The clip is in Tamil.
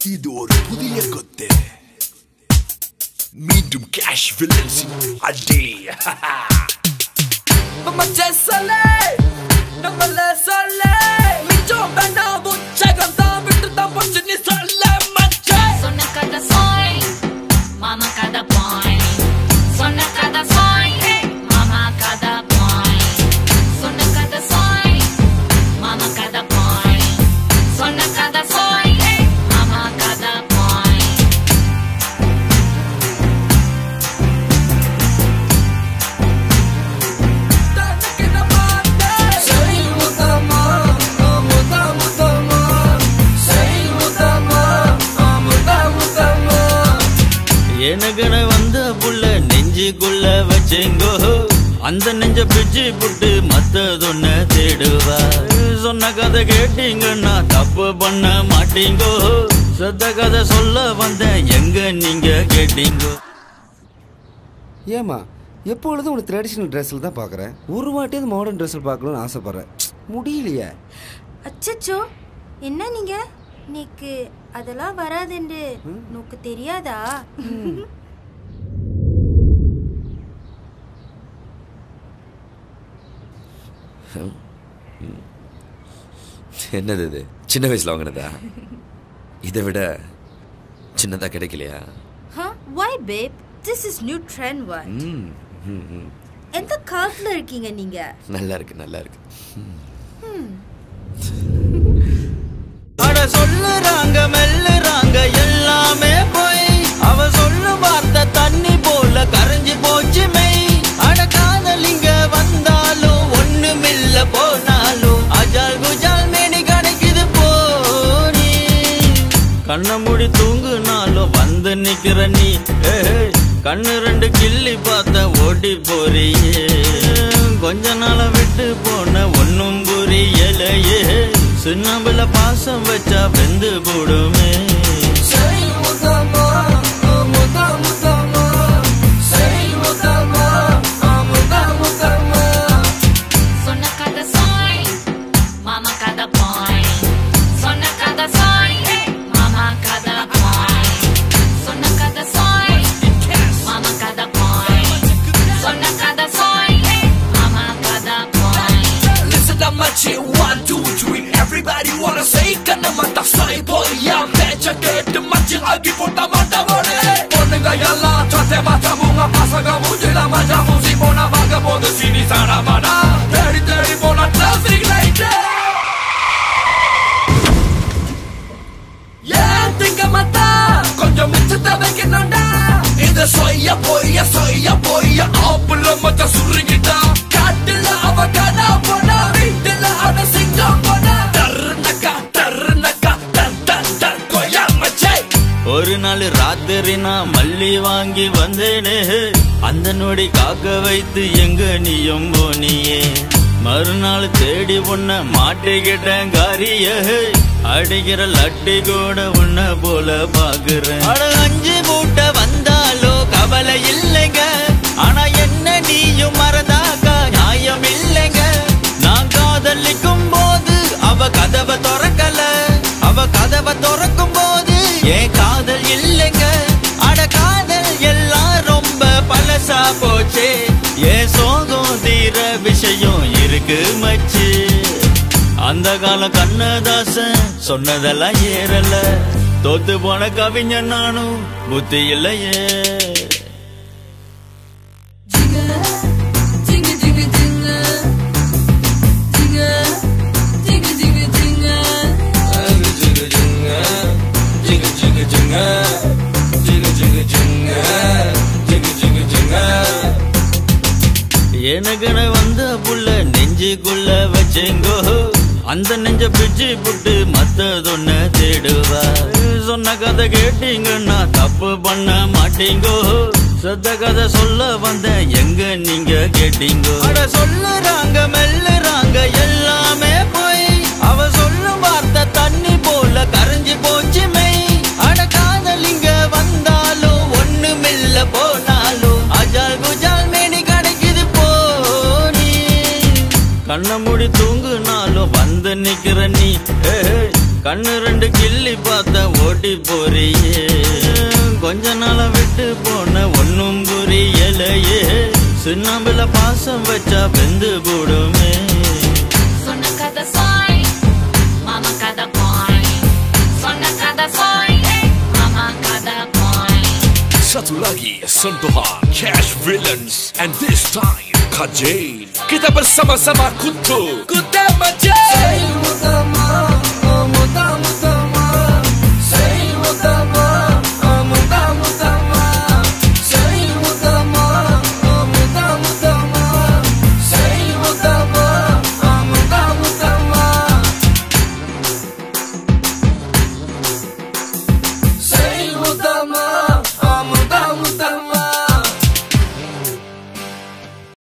இது ஒரு புதிய கொத்து மீண்டும் கேஷ் வில்லன்ஸின் அடி மச்சான் சொல்லு நம்மள சொல்லு மிச்சம் வேண்டாம் உற்சாகம் தான் விட்டு தான் போச்சு நீ சொல்ல மச்சான் சொன்ன கதை சாய் மாமா கதை பாய் சொன்ன கதை சாய் மாமா கதை பாய் சொன்ன கதை சாய் மாமா கதை பாய் சொன்ன கதை சாய் மாமா கதை பாய் தனக்கு நம்ம சரி முத்தமா முத்த முத்தமா சரி முத்தமா முத்த முத்தமா எனக்குன வந்த புள்ள நெஞ்சுக்குள்ள வச்சேங்கோ அந்த நெஞ்ச பிச்சு புட்டு மத்ததொன்ன தேடுவா சொன்ன கதை கேட்டீங்கன்னா தப்பு பண்ண மாட்டீங்கோ சத்த கதை சொல்ல வந்த எங்க நீங்க கேட்டீங்கோ ஏமா எப்பொழுதும் உனக்கு ட்ரெடிஷ்னல் ட்ரெஸ்ஸில் தான் பார்க்குறேன் ஒரு வாட்டியாவது மாடர்ன் ட்ரெஸ்ஸில் பார்க்கணும்னு ஆசைப்பட்றேன் முடியலையே அச்சச்சோ என்ன நீங்க நீக்கு அதெல்லாம் வராதுன்னு நோக்கு தெரியாதா என்னது இது சின்ன வயசுல வாங்கினதா இதை விட சின்னதா கிடைக்கலையா why babe this is new trend one hmm, hmm, ம். எந்த காலத்துல இருக்கீங்க நீங்க நல்லா இருக்கு நல்லா இருக்கு அட சொல்லுறாங்க மெல்லுறாங்க எல்லாமே போய் அவ சொல்லும் வார்த்தை தண்ணி போல கரைஞ்சு போச்சு மெய் அட காதலிங்க வந்தாலும் ஒண்ணுமில்ல போனாலும் அஜால் குஜால் மேனி கிடைக்குது போனி கண்ண மூடி தூங்குனாலும் வந்து நிக்கிற நீ ஏய், கண்ணு ரெண்டு கிள்ளி பார்த்த ஓடி போறியே கொஞ்ச நாள விட்டு போன ஒன்னும் புரியலையே சின்னம்புல பாசம் வச்சா வெந்து போடுமே சரி முத்தமா முத்த முத்தமா சரி முத்தமா முத்த முத்தமா சொன்ன கதை சாய் மாமா கதை பாய் சொன்ன கதை சாய் மாமா கதை பாய் சொன்ன கதை சாய் மாமா கதை பாய் சொன்ன கதை சாய் மாமா கதை பாய் Listen to my chill, one, two, three. Everybody wanna say, கண்ண மத்த சாய் போய் என் பேச்ச கேட்டு மச்சி ஆகி போட்ட மாட்டவனே பொண்ணுங்க எல்லாம் சத்தே மாத்த மூங்க பசங்க மூஞ்சில மஜா மூசி போன வாங்க போது சீனி சாணமானா தேடி தேடி போன டிராபிக் லைட் ஏன் திங்க மாட்டா கொஞ்சம் மிச்சத்தை வைக்கணும்டா இத சொய்ய பொய்ய சொய்ய பொய்ய ஆப்புல மச்ச சுருங்கிட்டா காட்டுல அவ கனா போனா வீட்டுல அவ சிங்கம் போனா டர்னக்கா டர்னக்கா டன் டன் டன் கொய்யா மச்சை ஒரு நாள் ராத்திரி நான் மல்லி வாங்கி வந்தேனே அந்த நொடி காக்க வைத்து எங்க நீயும் போனியே மறுநாள் தேடி உன்ன மாட்டிக்கிட்டேன் காரிய அடிக்கிற லட்டி கூட உன்ன போல பாக்குறேன் அட அஞ்சு மூட்டை வந்தாலோ கவலை இல்லைங்க ஆனா என்ன நீயும் மறந்தாக்கா நியாயம் இல்லைங்க நான் காதலிக்கும் போது அவ கதவை திறக்கல அவ கதவை திறக்கும் போது ஏன் காதல் இல்லைங்க அட காதல் எல்லாம் ரொம்ப பழசா போச்சே ஏன் சோகம் தீர விஷயம் இருக்கு மச்சு அந்த கால கண்ணதாசன் சொன்னதெல்லாம் ஏறல தோத்து போன கவிஞன் நானும் புத்தி இல்லையே எனக்குன வந்த புள்ள நெஞ்சுக்குள்ள வச்சேங்கோ அந்த நெஞ்ச பிச்சு புட்டு மத்ததொன்ன தேடுவா சொன்ன கதை கேட்டீங்கன்னா தப்பு பண்ண மாட்டீங்கோ சத்த கதை சொல்ல வந்த எங்க நீங்க கேட்டீங்கோ அட சொல்லுறாங்க மெல்லுறாங்க எல்லாமே போய் அவ சொல்லும் வார்த்தை தண்ணி போல கரைஞ்சு போச்சு மெய் அட காதலிங்க வந்தாலும் ஒண்ணுமில்ல போனாலும் அஜால் குஜால் மேனி கிடைக்குது போனி கண்ண மூடி தூங்குனாலும் வந்து நிக்கிற நீ ஏய், கண்ணு ரெண்டு கிள்ளி பார்த்த ஓட்டி போறியே கொஞ்ச நாள விட்டு போன ஒன்னும் புரியலையே சுண்ணாம்புல பாசம் வச்சா வெந்து போடுமே சொன்ன கதை சாய் மாமா கதை பாய் சொன்ன கதை சாய் மாமா கதை பாய் Satu lagi sentuhan Cash Villains And this time Kajal Kita bersama-sama kutu Kuta macam